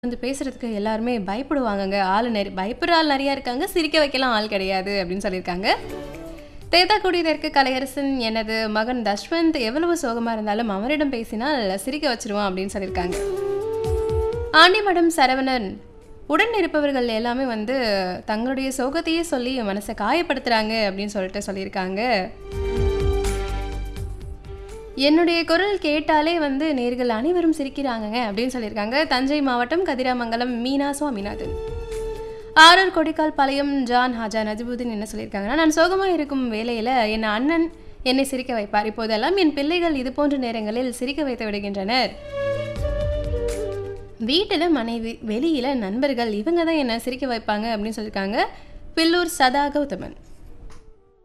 வந்து பேசுறதுக்கு எல்லாருமே பயப்படுவாங்கங்க. ஆளு நெறி பயப்படுற ஆள் நெறையா இருக்காங்க. சிரிக்க வைக்கலாம் ஆள் கிடையாது அப்படின்னு சொல்லியிருக்காங்க. தேத்தாக்குடி தெற்கு கலையரசன் எனது மகன் தஷ்வந்த் எவ்வளவு சோகமா இருந்தாலும் அவரிடம் பேசினால் சிரிக்க வச்சுருவான் அப்படின்னு சொல்லியிருக்காங்க. ஆண்டிமடம் சரவணன் உடன் இருப்பவர்கள் எல்லாமே வந்து தங்களுடைய சோகத்தையே சொல்லி என் மனசை காயப்படுத்துறாங்க அப்படின்னு சொல்லிட்டு சொல்லியிருக்காங்க. என்னுடைய குரல் கேட்டாலே வந்து நேர்கள் அனைவரும் சிரிக்கிறாங்கங்க அப்படின்னு சொல்லியிருக்காங்க. தஞ்சை மாவட்டம் கதிராமங்கலம் மீனா சுவாமிநாதன். ஆரூர் கொடிக்கால் பாளையம் ஜான் ஹாஜா நஜிபுதீன் என்ன சொல்லியிருக்காங்கன்னா நான் சோகமா இருக்கும் வேளையில என் அண்ணன் என்னை சிரிக்க வைப்பார். இப்போதெல்லாம் என் பிள்ளைகள் இதுபோன்ற நேரங்களில் சிரிக்க வைத்து விடுகின்றனர். வீட்டில மனைவி, வெளியில நண்பர்கள் இவங்க தான் என்ன சிரிக்க வைப்பாங்க அப்படின்னு சொல்லியிருக்காங்க. பில்லூர் சதா கௌதமன்.